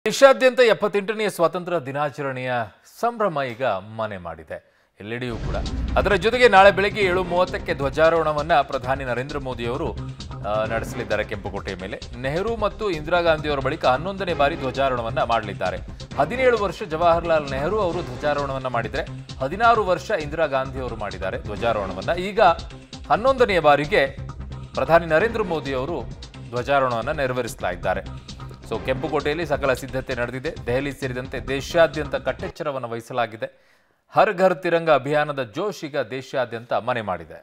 ದೇಶಾದ್ಯಂತ ಎಪ್ಪತ್ತೆಂಟನೆಯ ಸ್ವಾತಂತ್ರ್ಯ ದಿನಾಚರಣೆಯ ಸಂಭ್ರಮ ಈಗ ಮನೆ ಮಾಡಿದೆ ಎಲ್ಲೆಡೆಯೂ ಕೂಡ ಅದರ ಜೊತೆಗೆ ನಾಳೆ ಬೆಳಗ್ಗೆ ಏಳು ಮೂವತ್ತಕ್ಕೆ ಧ್ವಜಾರೋಹಣವನ್ನ ಪ್ರಧಾನಿ ನರೇಂದ್ರ ಮೋದಿಯವರು ಆ, ನಡೆಸಲಿದ್ದಾರೆ ಕೆಂಪುಕೋಟೆಯ ಮೇಲೆ ನೆಹರು ಮತ್ತು ಇಂದಿರಾ ಗಾಂಧಿಯವರ ಬಳಿಕ ಹನ್ನೊಂದನೇ ಬಾರಿ ಧ್ವಜಾರೋಹಣವನ್ನ ಮಾಡಲಿದ್ದಾರೆ ಹದಿನೇಳು ವರ್ಷ ಜವಾಹರ್ಲಾಲ್ ನೆಹರು ಅವರು ಧ್ವಜಾರೋಹಣವನ್ನ ಮಾಡಿದರೆ ಹದಿನಾರು ವರ್ಷ ಇಂದಿರಾ ಗಾಂಧಿ ಅವರು ಮಾಡಿದ್ದಾರೆ ಧ್ವಜಾರೋಹಣವನ್ನ ಈಗ ಹನ್ನೊಂದನೆಯ ಬಾರಿಗೆ ಪ್ರಧಾನಿ ನರೇಂದ್ರ ಮೋದಿ ಅವರು ಧ್ವಜಾರೋಹಣವನ್ನು ನೆರವೇರಿಸ್ತಾ ಇದ್ದಾರೆ ಸೊ ಕೆಂಪುಕೋಟೆಯಲ್ಲಿ ಸಕಲ ಸಿದ್ಧತೆ ನಡೆದಿದೆ ದೆಹಲಿ ಸೇರಿದಂತೆ ದೇಶಾದ್ಯಂತ ಕಟ್ಟೆಚ್ಚರವನ್ನು ವಹಿಸಲಾಗಿದೆ ಹರ್ ಘರ್ ತಿರಂಗ ಅಭಿಯಾನದ ಜೋಶ್ ಈಗ ದೇಶಾದ್ಯಂತ ಮನೆ ಮಾಡಿದೆ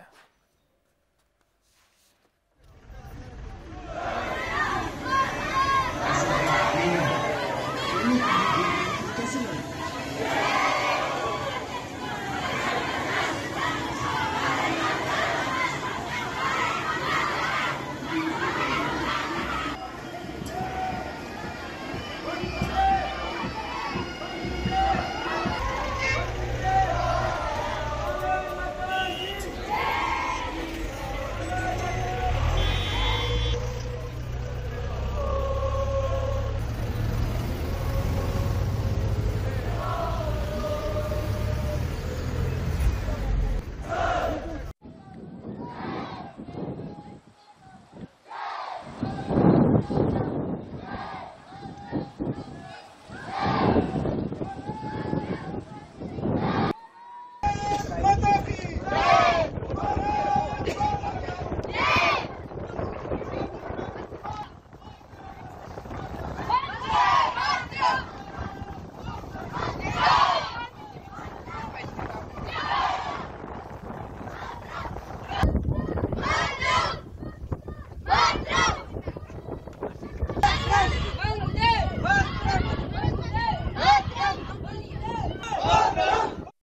ವಂದೇ ಮಾತರಂ ವಂದೇ ಮಾತರಂ